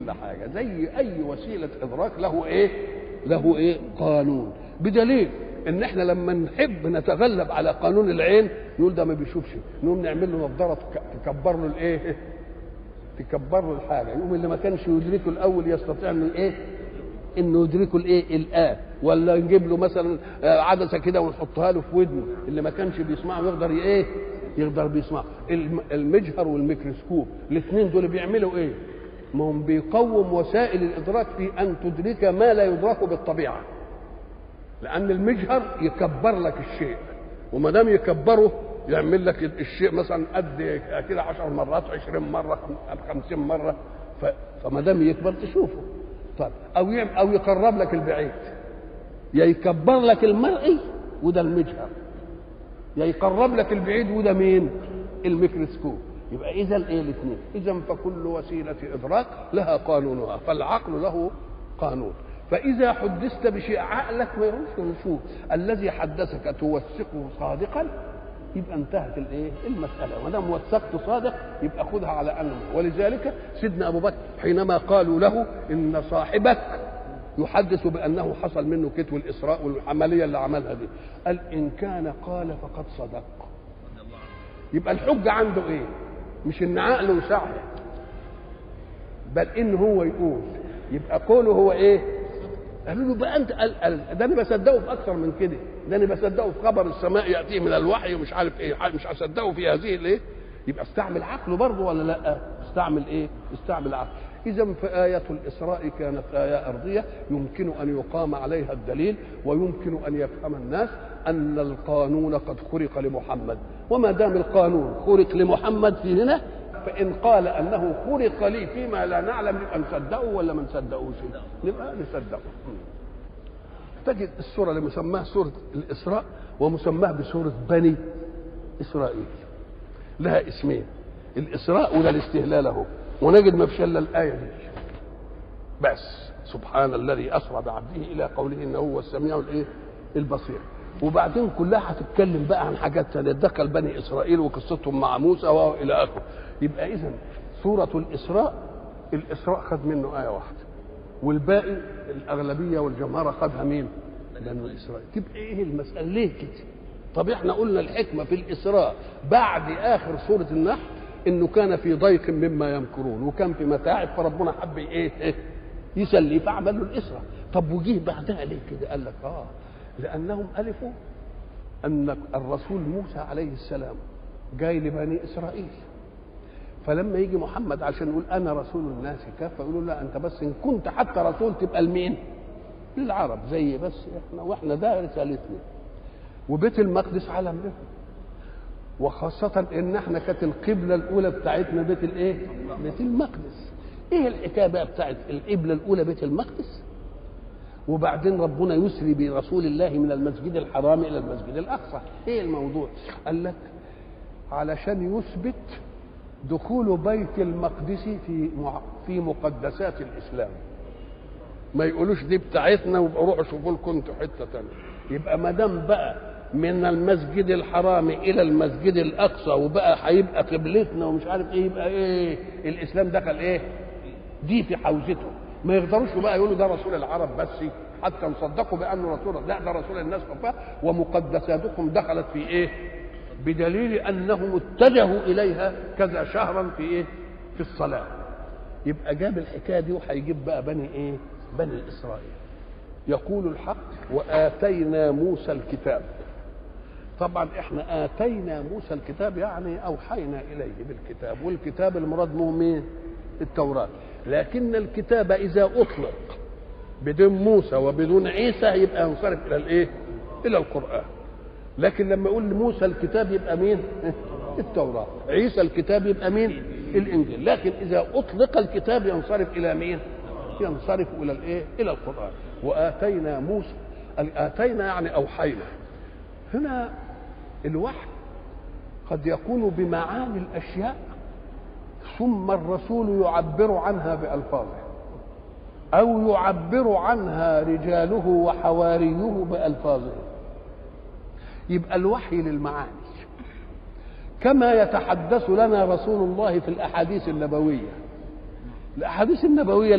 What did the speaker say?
كل حاجه زي اي وسيله ادراك له ايه له ايه قانون بدليل ان احنا لما نحب نتغلب على قانون العين نقول ده ما بيشوفش نقوم نعمل له نظاره تك- تكبر له الايه تكبر له الحاجه يقوم اللي ما كانش يدركه الاول يستطيع انه ايه انه يدركه الايه الان ولا نجيب له مثلا آه، عدسه كده ونحطها له في ودنه اللي ما كانش بيسمعه يقدر ي- ايه يقدر بيسمع الم- المجهر والميكروسكوب الاثنين دول بيعملوا ايه ما هم بيقوم وسائل الادراك في ان تدرك ما لا يدرك بالطبيعه لان المجهر يكبر لك الشيء وما دام يكبره يعمل لك الشيء مثلا قد كده 10 مرات 20 مره 50 مره ف... فما دام يكبر تشوفه طيب او يعمل او يقرب لك البعيد يا يكبر لك المرئي وده المجهر يا يقرب لك البعيد وده مين الميكروسكوب يبقى اذا ايه الاثنين اذا فكل وسيله ادراك لها قانونها فالعقل له قانون فاذا حدثت بشيء عقلك ما يروحش يشوف الذي حدثك توثقه صادقا يبقى انتهت الايه المساله ما دام وثقت صادق يبقى خذها على انه ولذلك سيدنا ابو بكر حينما قالوا له ان صاحبك يحدث بانه حصل منه كتو الاسراء والعمليه اللي عملها دي قال ان كان قال فقد صدق يبقى الحجه عنده ايه مش ان عقله يساعده بل ان هو يقول يبقى قوله هو ايه قالوا له بقى انت قال قال ده انا بصدقه في اكثر من كده ده انا بصدقه في خبر السماء ياتيه من الوحي ومش عارف ايه مش هصدقه في هذه الايه يبقى استعمل عقله برضه ولا لا استعمل ايه استعمل عقله اذا فآية الإسراء كانت آية أرضية يمكن أن يقام عليها الدليل ويمكن أن يفهم الناس أن القانون قد خرق لمحمد وما دام القانون خرق لمحمد في هنا فإن قال أنه خرق لي فيما لا نعلم نبقى نصدقه ولا ما نصدقوش نبقى نصدقه تجد السورة اللي مسماها سورة الإسراء ومسماها بسورة بني إسرائيل لها اسمين الإسراء ولا الاستهلال أهو ونجد ما فيش إلا الآية دي بس سبحان الذي أسرى بعبده إلى قوله إنه هو السميع الإيه البصير وبعدين كلها هتتكلم بقى عن حاجات ثانيه دخل بني اسرائيل وقصتهم مع موسى والى اخره يبقى اذا سوره الاسراء الاسراء خد منه ايه واحده والباقي الاغلبيه والجمهره خدها مين؟ بنو اسرائيل تبقى ايه المساله ليه كده؟ طب احنا قلنا الحكمه في الاسراء بعد اخر سوره النحل انه كان في ضيق مما يمكرون وكان في متاعب فربنا حب ايه؟ إيه؟ يسليه فعمل له الاسراء طب وجيه بعدها ليه كده؟ قال لك اه لانهم الفوا ان الرسول موسى عليه السلام جاي لبني اسرائيل فلما يجي محمد عشان يقول انا رسول الناس كافه يقولوا لا انت بس ان كنت حتى رسول تبقى لمين؟ للعرب زي بس احنا واحنا ده رسالتنا وبيت المقدس علم لهم وخاصة ان احنا كانت القبلة الأولى بتاعتنا بيت الايه؟ بيت المقدس. ايه الحكاية بقى بتاعت القبلة الأولى بيت المقدس؟ وبعدين ربنا يسري برسول الله من المسجد الحرام الى المسجد الاقصى ايه الموضوع قال لك علشان يثبت دخول بيت المقدس في في مقدسات الاسلام ما يقولوش دي بتاعتنا ويبقى روحوا شوفوا لكم انتوا حته ثانيه يبقى ما دام بقى من المسجد الحرام الى المسجد الاقصى وبقى هيبقى قبلتنا ومش عارف ايه يبقى ايه الاسلام دخل ايه دي في حوزته ما يقدروش بقى يقولوا ده رسول العرب بس حتى نصدقوا بانه رسول لا ده رسول الناس كفاه ومقدساتكم دخلت في ايه؟ بدليل انهم اتجهوا اليها كذا شهرا في ايه؟ في الصلاه. يبقى جاب الحكايه دي وهيجيب بقى بني ايه؟ بني اسرائيل. يقول الحق واتينا موسى الكتاب. طبعا احنا اتينا موسى الكتاب يعني اوحينا اليه بالكتاب والكتاب المراد به مين؟ التوراه. لكن الكتاب اذا اطلق بدون موسى وبدون عيسى يبقى ينصرف الى الايه؟ الى القران. لكن لما يقول موسى الكتاب يبقى مين؟ التوراه. عيسى الكتاب يبقى مين؟ الانجيل. لكن اذا اطلق الكتاب ينصرف الى مين؟ ينصرف الى الايه؟ الى القران. واتينا موسى اتينا يعني اوحينا. هنا الوحي قد يكون بمعاني الاشياء ثم الرسول يعبر عنها بألفاظه أو يعبر عنها رجاله وحواريه بألفاظه يبقى الوحي للمعاني كما يتحدث لنا رسول الله في الأحاديث النبوية الاحاديث النبويه